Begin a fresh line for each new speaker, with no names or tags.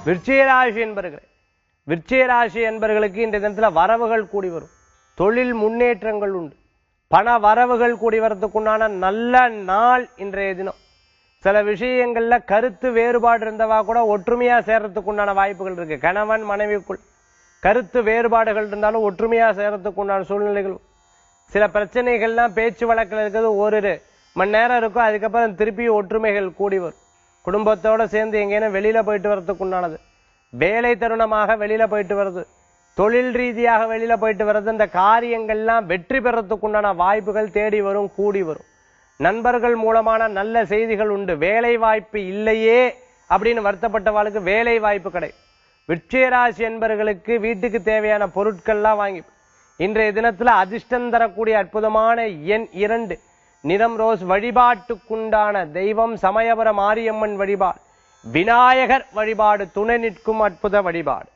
விருச்சிகராசி என்பர்களே விருச்சிகராசி என்பர்களுக்கு இந்த தினத்துல வரவுகள் கூடி வரும் தொழில் முன்னேற்றங்கள் உண்டு பண வரவுகள் கூடி வரதுக்குண்டான நல்ல நாள் இன்றைய தினம் சில விஷயங்கள்ல கருத்து வேறுபாடு இருந்தவா கூட ஒற்றுமையா சேர்றதுக்கு உண்டான வாய்ப்புகள் இருக்கு கணவன் மனைவிக்குள் கருத்து வேறுபாடுகள் இருந்தாலும் ஒற்றுமையா சேர்றதுக்கு உண்டான சூழ்நிலைகள் சில பிரச்சனைகள்லாம் பேச்சு வழக்கில் இருக்கிறது ஓரிரு மணி நேரம் இருக்கும் அதுக்கப்புறம் திருப்பி ஒற்றுமைகள் கூடி வரும் குடும்பத்தோட சேர்ந்து எங்கேனும் வெளியில போயிட்டு வர்றதுக்கு உண்டானது வேலை தருணமாக வெளியில போயிட்டு வருது தொழில் ரீதியாக வெளியில போயிட்டு வர்றது இந்த காரியங்கள்லாம் வெற்றி பெறத்துக்கு உண்டான வாய்ப்புகள் தேடி வரும் கூடி வரும் நண்பர்கள் மூலமான நல்ல செய்திகள் உண்டு வேலை வாய்ப்பு இல்லையே அப்படின்னு வருத்தப்பட்டவாளுக்கு வேலை வாய்ப்பு கிடைக்கும் விட்சயராசி என்பவர்களுக்கு வீட்டுக்கு தேவையான பொருட்கள்லாம் வாங்கி இன்றைய தினத்துல அதிர்ஷ்டம் தரக்கூடிய அற்புதமான எண் இரண்டு நிறம் ரோஸ் வழிபாட்டுக்குண்டான தெய்வம் சமயபுர மாரியம்மன் வழிபாடு விநாயகர் வழிபாடு துணை நிற்கும் அற்புத வழிபாடு